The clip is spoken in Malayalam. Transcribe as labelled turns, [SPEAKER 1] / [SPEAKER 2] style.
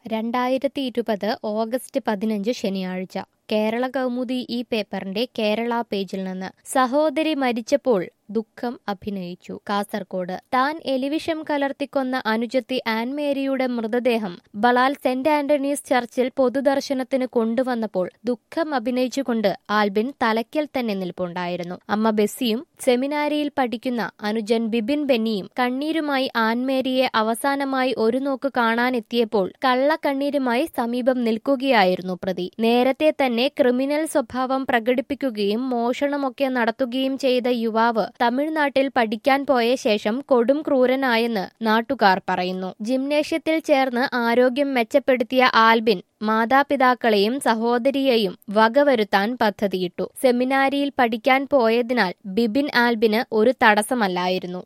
[SPEAKER 1] രണ്ടായിരത്തി ഇരുപത് ഓഗസ്റ്റ് പതിനഞ്ച് ശനിയാഴ്ച കേരള കൗമുദി ഈ പേപ്പറിന്റെ കേരള പേജിൽ നിന്ന് സഹോദരി മരിച്ചപ്പോൾ ദുഃഖം അഭിനയിച്ചു കാസർകോട് താൻ എലിവിഷം കലർത്തിക്കൊന്ന അനുജത്തി ആൻമേരിയുടെ മൃതദേഹം ബളാൽ സെന്റ് ആന്റണീസ് ചർച്ചിൽ പൊതുദർശനത്തിന് കൊണ്ടുവന്നപ്പോൾ ദുഃഖം അഭിനയിച്ചുകൊണ്ട് ആൽബിൻ തലയ്ക്കൽ തന്നെ നിൽപ്പുണ്ടായിരുന്നു അമ്മ ബെസ്സിയും സെമിനാരിയിൽ പഠിക്കുന്ന അനുജൻ ബിബിൻ ബെന്നിയും കണ്ണീരുമായി ആൻമേരിയെ അവസാനമായി ഒരു നോക്ക് കാണാനെത്തിയപ്പോൾ കള്ളക്കണ്ണീരുമായി സമീപം നിൽക്കുകയായിരുന്നു പ്രതി നേരത്തെ തന്നെ ക്രിമിനൽ സ്വഭാവം പ്രകടിപ്പിക്കുകയും മോഷണമൊക്കെ നടത്തുകയും ചെയ്ത യുവാവ് തമിഴ്നാട്ടിൽ പഠിക്കാൻ പോയ ശേഷം കൊടും ക്രൂരനായെന്ന് നാട്ടുകാർ പറയുന്നു ജിംനേഷ്യത്തിൽ ചേർന്ന് ആരോഗ്യം മെച്ചപ്പെടുത്തിയ ആൽബിൻ മാതാപിതാക്കളെയും സഹോദരിയെയും വകവരുത്താൻ പദ്ധതിയിട്ടു സെമിനാരിയിൽ പഠിക്കാൻ പോയതിനാൽ ബിബിൻ ആൽബിന് ഒരു തടസ്സമല്ലായിരുന്നു